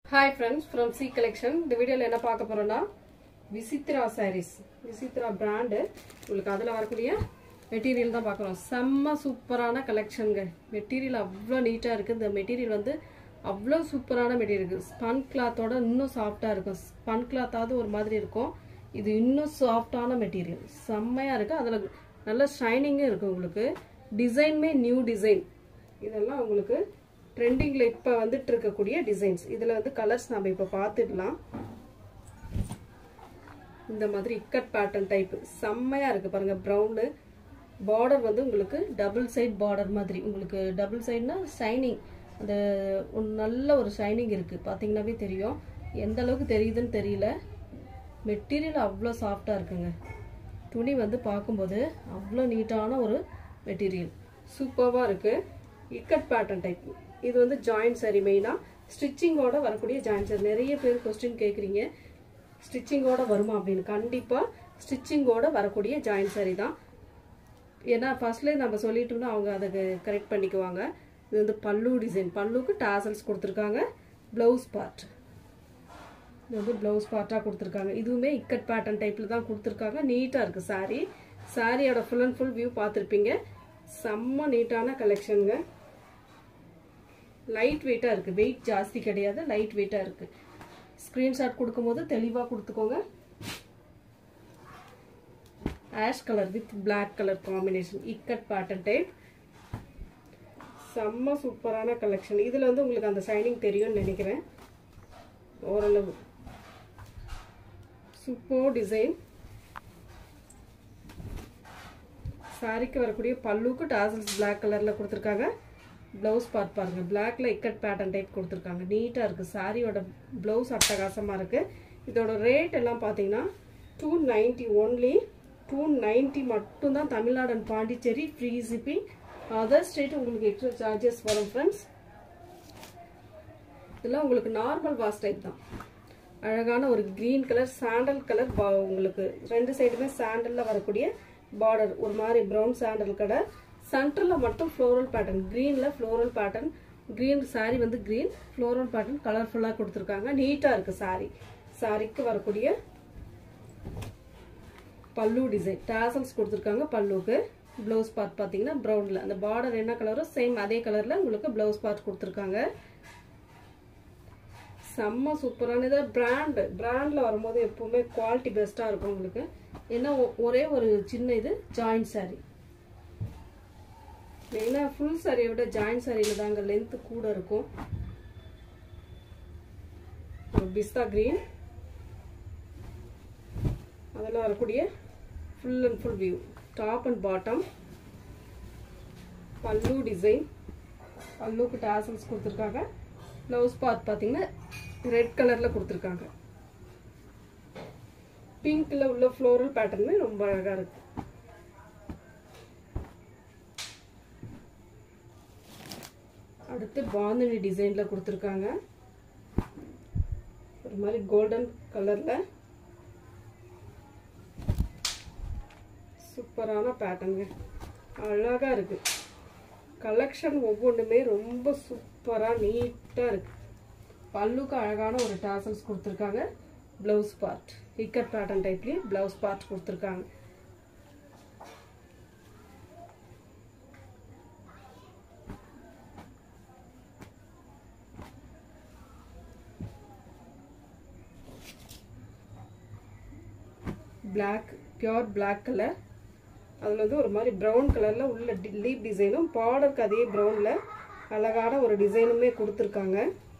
hi friends from C collection இந்த வீடியோவில் என்ன பார்க்க போறோம்னா விசித்ரா சாரீஸ் விசித்ரா பிராண்டு உங்களுக்கு அதில் வரக்கூடிய மெட்டீரியல் தான் பார்க்குறோம் செம்ம சூப்பரான கலெக்ஷனுங்க மெட்டீரியல் அவ்வளோ நீட்டாக இருக்குது இந்த மெட்டீரியல் வந்து அவ்வளோ சூப்பரான மெட்டீரியல் இருக்குது ஸ்பன் கிளாத்தோட இன்னும் சாஃப்டாக இருக்கும் ஸ்பன் கிளாத்தாவது ஒரு மாதிரி இருக்கும் இது இன்னும் சாஃப்டான மெட்டீரியல் செம்மையாக இருக்குது அதில் நல்ல ஷைனிங்கும் இருக்குது உங்களுக்கு டிசைனுமே நியூ டிசைன் இதெல்லாம் உங்களுக்கு ட்ரெண்டிங்கில் இப்போ வந்துட்டு இருக்கக்கூடிய டிசைன்ஸ் இதில் வந்து கலர்ஸ் நம்ம இப்போ பார்த்துடலாம் இந்த மாதிரி இக்கட் பேட்டர்ன் டைப்பு செம்மையாக இருக்குது பாருங்கள் ப்ரௌனு பார்டர் வந்து உங்களுக்கு டபுள் சைட் பார்டர் மாதிரி உங்களுக்கு டபுள் சைட்னா ஷைனிங் அந்த ஒரு நல்ல ஒரு ஷைனிங் இருக்குது பார்த்தீங்கன்னாவே தெரியும் எந்த அளவுக்கு தெரியுதுன்னு தெரியல மெட்டீரியல் அவ்வளோ சாஃப்டாக இருக்குங்க துணி வந்து பார்க்கும்போது அவ்வளோ நீட்டான ஒரு மெட்டீரியல் சூப்பராக இருக்குது இக்கட் பேட்டர்ன் டைப் இது வந்து ஜாயின்ட் சரி மெயினாக ஸ்டிச்சிங்கோட வரக்கூடிய ஜாயின்ட் சரி நிறைய பேர் கொஸ்டின் கேட்குறீங்க ஸ்டிச்சிங்கோட வருமா அப்படின்னு கண்டிப்பாக ஸ்டிச்சிங்கோட வரக்கூடிய ஜாயின்ட் சரி தான் ஏன்னா ஃபர்ஸ்ட்லேயே நம்ம சொல்லிட்டோம்னா அவங்க அதை கரெக்ட் பண்ணிக்குவாங்க இது வந்து பல்லு டிசைன் பல்லுக்கு டாசல்ஸ் கொடுத்துருக்காங்க ப்ளவுஸ் பார்ட் இது வந்து ப்ளவுஸ் பார்ட்டாக கொடுத்துருக்காங்க இதுவுமே இக்கட் பேட்டர்ன் டைப்பில் தான் கொடுத்துருக்காங்க நீட்டாக இருக்குது சாரீ சாரியோட ஃபுல் அண்ட் ஃபுல் வியூ பார்த்துருப்பீங்க செம்ம நீட்டான கலெக்ஷனுங்க லைட் வெயிட்டாக இருக்குது வெயிட் ஜாஸ்தி கிடையாது லைட் வெயிட்டாக இருக்குது ஸ்க்ரீன்ஷாட் கொடுக்கும்போது தெளிவாக கொடுத்துக்கோங்க ash colour with black colour combination ikat pattern type செம்ம சூப்பரான கலெக்ஷன் இதில் வந்து உங்களுக்கு அந்த ஷைனிங் தெரியும்னு நினைக்கிறேன் ஓரளவு சூப்பர் டிசைன் சாரிக்கு வரக்கூடிய பல்லுக்கு டாசல்ஸ் பிளாக் கலரில் கொடுத்துருக்காங்க ப்ளவுஸ் பார்ட் பாருங்க பிளாக்ல இக்கட் பேட்டர்ன் டைப் கொடுத்துருக்காங்க நீட்டாக இருக்குது சாரியோட ப்ளவுஸ் அட்டகாசமாக இருக்குது இதோட ரேட் எல்லாம் பார்த்தீங்கன்னா two ninety only two ninety மட்டும்தான் Tamil Nadu and Pondicherry free shipping other state உங்களுக்கு எக்ஸ்ட்ரா சார்ஜஸ் வரும் ஃப்ரெண்ட்ஸ் இதெல்லாம் உங்களுக்கு நார்மல் வாஷ் டைப் தான் அழகான ஒரு க்ரீன் கலர் சாண்டல் கலர் உங்களுக்கு ரெண்டு சைடுமே சாண்டலில் வரக்கூடிய பார்டர் ஒரு மாதிரி ப்ரௌன் சாண்டல் கலர் சென்டரில் மட்டும் ஃப்ளோரல் பேட்டர்ன் க்ரீனில் ஃப்ளோரல் பேட்டர்ன் க்ரீன் சாரி வந்து க்ரீன் ஃப்ளோரல் பேட்டர்ன் கலர்ஃபுல்லாக கொடுத்துருக்காங்க நீட்டாக இருக்குது சாரி சாரிக்கு வரக்கூடிய பல்லு டிசைன் டாசல்ஸ் கொடுத்துருக்காங்க பல்லுக்கு ப்ளவுஸ் பார்ட் பார்த்தீங்கன்னா ப்ரௌனில் அந்த பார்டர் என்ன கலரோ சேம் அதே கலரில் உங்களுக்கு ப்ளவுஸ் பார்ட் கொடுத்துருக்காங்க செம்ம சூப்பரான இதாக பிராண்டு பிராண்டில் வரும்போது எப்போவுமே குவாலிட்டி பெஸ்ட்டாக இருக்கும் உங்களுக்கு ஏன்னா ஒரே ஒரு சின்ன இது ஜாயிண்ட் சாரீ மெயினாக ஃபுல் சாரியை விட ஜாயிண்ட் சாரியில் தாங்க லென்த்து கூட இருக்கும் பிஸ்தா க்ரீன் அதில் வரக்கூடிய full and full view top and bottom pallu design பல்லுக்கு டாசல்ஸ் கொடுத்துருக்காங்க ப்ளவுஸ் பார்ட் பார்த்தீங்கன்னா ரெட் கலரில் கொடுத்துருக்காங்க பிங்க்கில் உள்ள ஃப்ளோரல் பேட்டர்னுமே ரொம்ப அழகாக இருக்கு அடுத்து பாந்தினி டிசைனில் கொடுத்துருக்காங்க ஒரு மாதிரி கோல்டன் கலரில் சூப்பரான பேட்டர்னுங்க அழகாக இருக்குது கலெக்ஷன் ஒவ்வொன்றுமே ரொம்ப சூப்பராக நீட்டாக இருக்குது பல்லுக்கு அழகான ஒரு டாசல்ஸ் கொடுத்துருக்காங்க ப்ளவுஸ் பார்ட் இக்கட் பேட்டர்ன் டைப்லேயே ப்ளவுஸ் பார்ட் கொடுத்துருக்காங்க பிளாக் பியோர் பிளாக் கலர் அதில் வந்து ஒரு மாதிரி ப்ரௌன் கலரில் உள்ள லீப் டிசைனும் பார்டருக்கு அதே ப்ரௌனில் அழகான ஒரு டிசைனுமே கொடுத்துருக்காங்க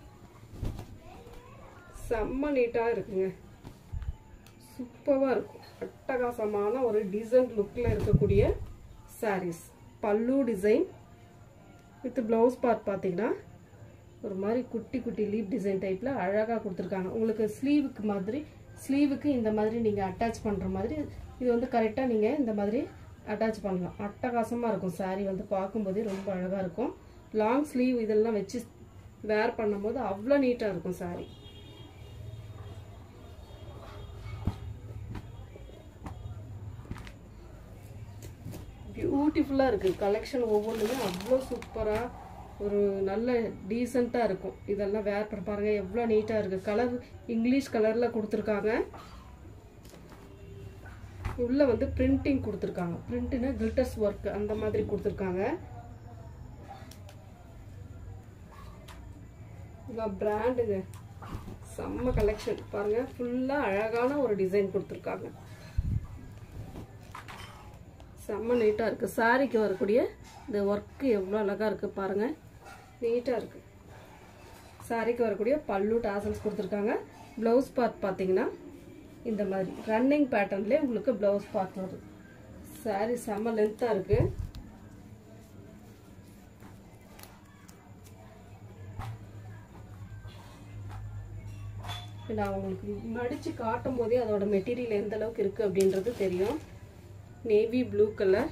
செம்ம நீட்டாக இருக்குங்க சூப்பராக இருக்கும் அட்டகாசமான ஒரு டிசைன் லுக்கில் இருக்கக்கூடிய சாரீஸ் பல்லு டிசைன் வித் ப்ளவுஸ் பார்ட் பார்த்தீங்கன்னா ஒரு மாதிரி குட்டி குட்டி லீப் டிசைன் டைப்பில் அழகாக கொடுத்துருக்காங்க உங்களுக்கு ஸ்லீவுக்கு மாதிரி ஸ்லீவுக்கு இந்த மாதிரி நீங்கள் அட்டாச் பண்ணுற மாதிரி இது வந்து கரெக்டாக நீங்கள் இந்த மாதிரி அட்டாச் பண்ணலாம் அட்டகாசமாக இருக்கும் சாரீ வந்து பார்க்கும்போதே ரொம்ப அழகாக இருக்கும் லாங் ஸ்லீவ் இதெல்லாம் வச்சு வேர் பண்ணும்போது அவ்வளோ நீட்டாக இருக்கும் சாரீ பியூட்டிஃபுல்லாக இருக்குது கலெக்ஷன் ஒவ்வொன்றுமே அவ்வளோ சூப்பராக ஒரு நல்ல டீசெண்டாக இருக்கும் இதெல்லாம் வேர் பண்ண பாருங்க எவ்வளோ நீட்டாக இருக்குது கலர் இங்கிலீஷ் கலரில் கொடுத்துருக்காங்க உள்ள வந்து பிரிண்டிங் கொடுத்துருக்காங்க பிரிண்ட்னா கில்டர்ஸ் ஒர்க் அந்த மாதிரி கொடுத்துருக்காங்க இதான் பிராண்டுங்க செம்ம கலெக்ஷன் பாருங்க ஃபுல்லா அழகான ஒரு டிசைன் கொடுத்துருக்காங்க செம்ம நீட்டா இருக்கு சாரிக்கு வரக்கூடிய இந்த ஒர்க்கு எவ்வளோ அழகா இருக்கு பாருங்க நீட்டா இருக்கு சாரிக்கு வரக்கூடிய பல்லு டாசல்ஸ் கொடுத்துருக்காங்க ப்ளவுஸ் பார்ட் பார்த்தீங்கன்னா இந்த மாதிரி ரன்னிங் பேட்டர்ன்லேயே உங்களுக்கு ப்ளவுஸ் பார்ட் வரும் சாரி செம்ம லென்த்தாக இருக்கு நான் உங்களுக்கு மடித்து காட்டும் போதே அதோட மெட்டீரியல் எந்த அளவுக்கு இருக்குது அப்படின்றது தெரியும் நேவி ப்ளூ கலர்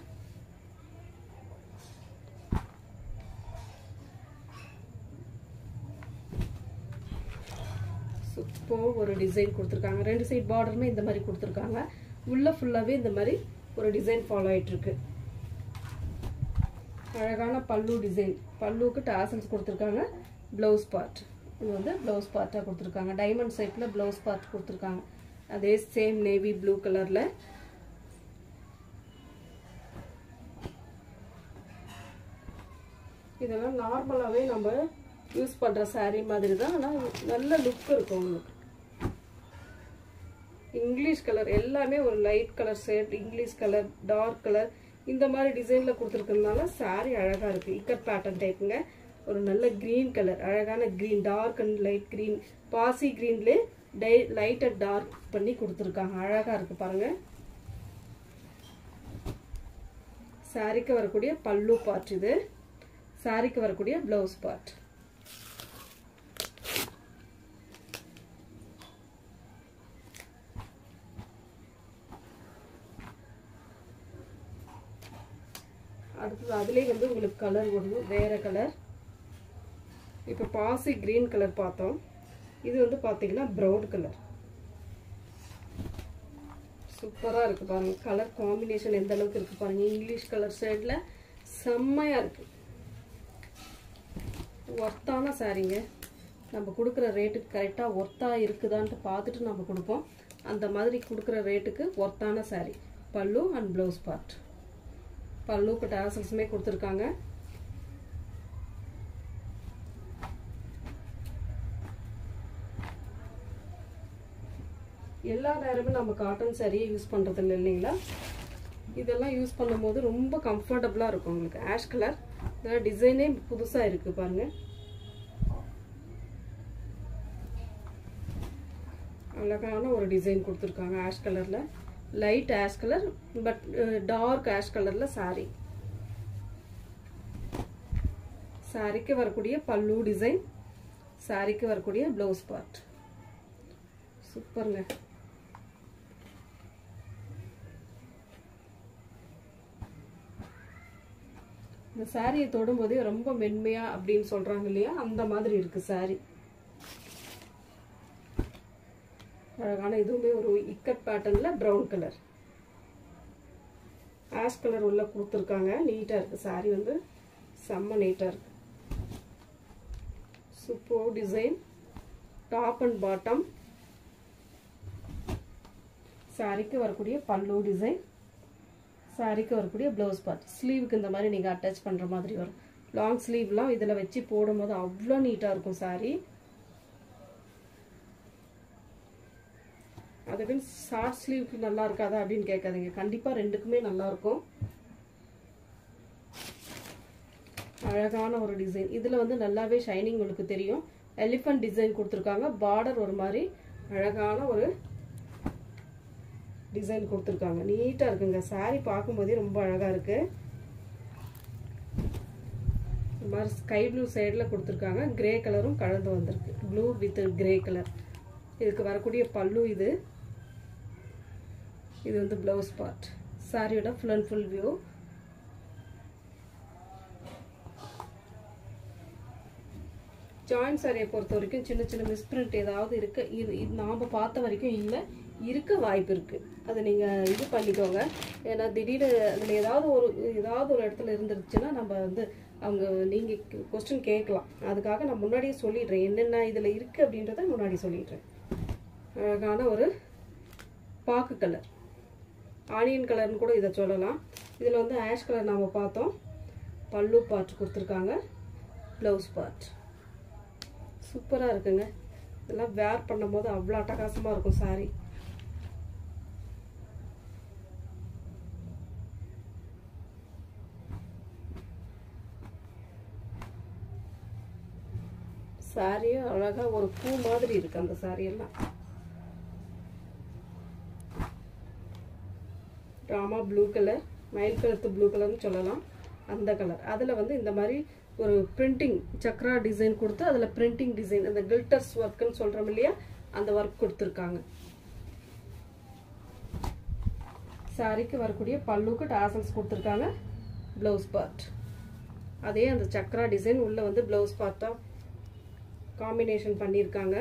சூப்பர் ஒரு டிசைன் கொடுத்துருக்காங்க ரெண்டு சைட் பார்டருமே இந்த மாதிரி கொடுத்துருக்காங்க உள்ள ஃபுல்லாகவே இந்த மாதிரி ஒரு டிசைன் ஃபாலோ ஆயிட்டு இருக்கு அழகான பல்லு டிசைன் பல்லுக்கு டாசல்ஸ் கொடுத்துருக்காங்க ப்ளவுஸ் பார்ட் இது வந்து ப்ளவுஸ் பார்ட்டாக கொடுத்துருக்காங்க டைமண்ட் ஷேப்பில் ப்ளவுஸ் பார்ட் கொடுத்துருக்காங்க அதே சேம் நேவி ப்ளூ கலரில் இதெல்லாம் நார்மலாகவே நம்ம யூஸ் பண்ணுற saree மாதிரி தான் ஆனால் நல்ல லுக் இருக்கும் உங்களுக்கு இங்கிலீஷ் கலர் எல்லாமே ஒரு light colour shade English colour dark colour இந்த மாதிரி டிசைனில் கொடுத்துருக்கறதுனால saree அழகாக இருக்குது இக்கட் பேட்டர்ன் டைப்புங்க ஒரு நல்ல க்ரீன் கலர் அழகான green dark and light green பாசி க்ரீன்லே டை லைட் அண்ட் டார்க் பண்ணி கொடுத்துருக்காங்க அழகாக இருக்குது பாருங்கள் சாரிக்கு வரக்கூடிய பல்லு பார்ட் இது சாரிக்கு வரக்கூடிய ப்ளவுஸ் பார்ட் அடுத்தது அதுலேயே வந்து உங்களுக்கு கலர் வருது வேற கலர் இப்போ பாசி கிரீன் கலர் பார்த்தோம் இது வந்து பார்த்தீங்கன்னா ப்ரௌன் கலர் சூப்பராக இருக்குது பாருங்க கலர் காம்பினேஷன் எந்த அளவுக்கு இருக்குது பாருங்க இங்கிலீஷ் கலர் ஷேடில் செம்மையாக இருக்குது ஒர்த்தான சாரீங்க நம்ம கொடுக்குற ரேட்டுக்கு கரெக்டாக ஒர்த்தாக இருக்குதான்ட்டு பார்த்துட்டு நம்ம கொடுப்போம் அந்த மாதிரி கொடுக்குற ரேட்டுக்கு ஒர்த்தான saree பல்லு அண்ட் ப்ளவுஸ் பார்ட் பல்லுக்கு டாசல்ஸுமே கொடுத்துருக்காங்க எல்லா நேரமும் நம்ம காட்டன் சரியை யூஸ் பண்ணுறது இல்லை இல்லைங்களா இதெல்லாம் யூஸ் பண்ணும்போது ரொம்ப கம்ஃபர்டபுளாக இருக்கும் உங்களுக்கு ஆஷ் கலர் இதெல்லாம் டிசைனே புதுசாக இருக்குது பாருங்கள் அழகான ஒரு டிசைன் கொடுத்துருக்காங்க ஆஷ் கலரில் light ash colour but dark ash கலரில் saree சாரிக்கு வரக்கூடிய பல்லு டிசைன் சாரிக்கு வரக்கூடிய ப்ளவுஸ் பார்ட் சூப்பருங்க இந்த சாரியை தொடும்போதே ரொம்ப மென்மையா அப்படின்னு சொல்றாங்க இல்லையா அந்த மாதிரி இருக்கு சாரி அழகான இதுவுமே ஒரு இக்கட் பேட்டர்ன்ல ப்ரௌன் கலர் ஆஷ் கலர் உள்ள கொடுத்துருக்காங்க நீட்டா இருக்கு சாரி வந்து செம்ம நீட்டா இருக்கு super design top and bottom சாரிக்கு வரக்கூடிய பல்லு டிசைன் சாரிக்கு வரக்கூடிய ப்ளவுஸ் பார்ட் ஸ்லீவுக்கு இந்த மாதிரி நீங்கள் அட்டாச் பண்ணுற மாதிரி வரும் லாங் ஸ்லீவ்லாம் இதில் வச்சு போடும்போது அவ்வளோ நீட்டாக இருக்கும் சாரி அதுக்குன்னு ஷார்ட் ஸ்லீவ்க்கு நல்லா இருக்காதா அப்படின்னு கேட்காதீங்க கண்டிப்பாக ரெண்டுக்குமே நல்லா இருக்கும் அழகான ஒரு டிசைன் இதில் வந்து நல்லாவே ஷைனிங் உங்களுக்கு தெரியும் எலிஃபண்ட் டிசைன் கொடுத்துருக்காங்க பார்டர் ஒரு மாதிரி அழகான ஒரு டிசைன் கொடுத்துருக்காங்க நீட்டாக இருக்குங்க saree பார்க்கும்போதே ரொம்ப அழகாக இருக்கு இந்த மாதிரி ஸ்கை ப்ளூ சைடில் கொடுத்துருக்காங்க கிரே கலரும் கலந்து வந்திருக்கு ப்ளூ வித் கிரே கலர் இதுக்கு வரக்கூடிய பல்லு இது இது வந்து ப்ளவுஸ் பார்ட் சாரியோட full and full view join சாரியை பொறுத்த வரைக்கும் சின்ன சின்ன மிஸ்பிரிண்ட் ஏதாவது இருக்கு இது இது நாம் பார்த்த வரைக்கும் இல்லை இருக்க வாய்ப்பு இருக்கு அதை நீங்கள் இது பண்ணிக்கோங்க ஏன்னா திடீர்னு அதில் ஏதாவது ஒரு ஏதாவது ஒரு இடத்துல இருந்துருச்சுன்னா நம்ம வந்து அவங்க நீங்கள் கொஸ்டின் கேட்கலாம் அதுக்காக நான் முன்னாடியே சொல்லிடுறேன் என்னென்ன இதில் இருக்குது அப்படின்றத முன்னாடி சொல்லிடுறேன் அழகான ஒரு பாக்கு கலர் ஆனியன் கலர்னு கூட இதை சொல்லலாம் இதில் வந்து ஆஷ் கலர் நாம் பார்த்தோம் பல்லு பார்ட் கொடுத்துருக்காங்க ப்ளவுஸ் பார்ட் சூப்பராக இருக்குங்க இதெல்லாம் வேர் பண்ணும்போது அவ்வளோ அட்டகாசமாக இருக்கும் சாரீ சாரியும் அழகாக ஒரு பூ மாதிரி இருக்கு அந்த சாரியெல்லாம் ராமா ப்ளூ கலர் மயில் கழுத்து ப்ளூ கலர்னு சொல்லலாம் அந்த கலர் அதில் வந்து இந்த மாதிரி ஒரு பிரிண்டிங் சக்ரா டிசைன் கொடுத்து அதில் பிரிண்டிங் டிசைன் அந்த கில்டர்ஸ் ஒர்க்குன்னு சொல்கிறோம் இல்லையா அந்த ஒர்க் கொடுத்துருக்காங்க சாரிக்கு வரக்கூடிய பல்லுக்கு டாசல்ஸ் கொடுத்துருக்காங்க ப்ளவுஸ் பார்ட் அதே அந்த சக்ரா டிசைன் உள்ளே வந்து ப்ளவுஸ் பார்ட்டாக காம்பினேஷன் பண்ணியிருக்காங்க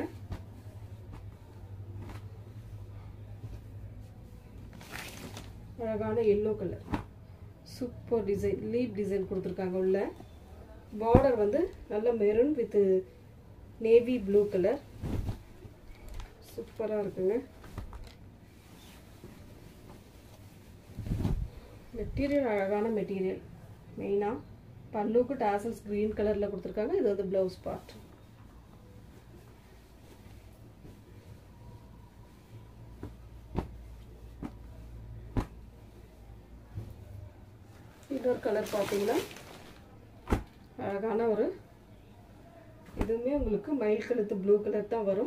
அழகான yellow colour super design leaf design கொடுத்துருக்காங்க உள்ள பார்டர் வந்து நல்ல maroon with navy blue colour சூப்பராக இருக்குங்க மெட்டீரியல் அழகான மெட்டீரியல் மெயினாக பல்லுக்கு டாசல்ஸ் க்ரீன் கலரில் கொடுத்துருக்காங்க இது வந்து ப்ளவுஸ் பார்ட் இன்னொரு கலர் பார்த்தீங்கன்னா அழகான ஒரு இதுவுமே உங்களுக்கு மயில் கழுத்து ப்ளூ கலர் தான் வரும்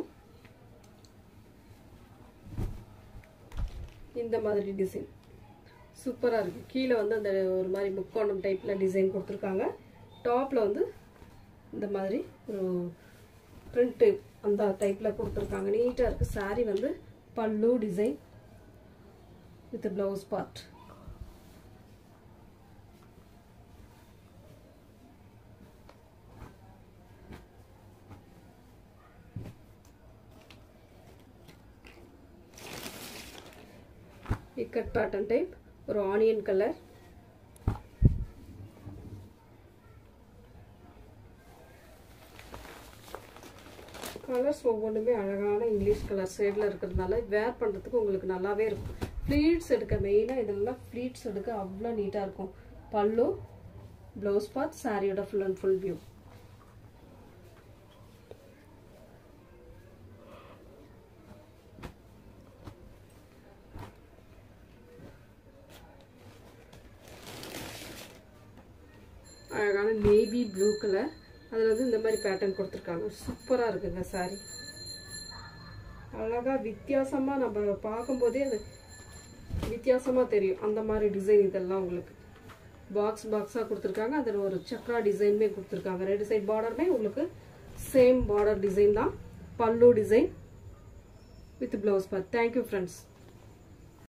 இந்த மாதிரி டிசைன் சூப்பராக இருக்குது கீழே வந்து அந்த ஒரு மாதிரி முக்கோணம் டைப்பில் டிசைன் கொடுத்துருக்காங்க டாப்பில் வந்து இந்த மாதிரி ஒரு பிரிண்ட்டு அந்த டைப்பில் கொடுத்துருக்காங்க நீட்டாக இருக்குது சாரீ வந்து pallu design with blouse part ikat pattern type ஒரு ஆனியன் கலர் கலர்ஸ் ஒவ்வொன்றுமே அழகான இங்கிலீஷ் கலர் ஷேடில் இருக்கிறதுனால வேர் பண்ணுறதுக்கு உங்களுக்கு நல்லாவே இருக்கும் ஃப்ளீட்ஸ் எடுக்க மெயினாக இதெல்லாம் ஃப்ளீட்ஸ் எடுக்க அவ்வளோ நீட்டாக இருக்கும் பல்லு ப்ளவுஸ் பார்ட் சாரியோட ஃபுல் அண்ட் ஃபுல் வியூ அழகான நேவி ப்ளூ கலர் அதில் வந்து இந்த மாதிரி பேட்டர்ன் கொடுத்துருக்காங்க சூப்பராக இருக்குங்க சாரி அழகாக வித்தியாசமாக நம்ம பார்க்கும்போதே அது வித்தியாசமாக தெரியும் அந்த மாதிரி டிசைன் இதெல்லாம் உங்களுக்கு பாக்ஸ் பாக்ஸாக கொடுத்துருக்காங்க அதில் ஒரு சக்ரா டிசைனுமே கொடுத்துருக்காங்க ரெண்டு சைட் பார்டருமே உங்களுக்கு சேம் பார்டர் டிசைன் தான் pallu design with blouse part thank you friends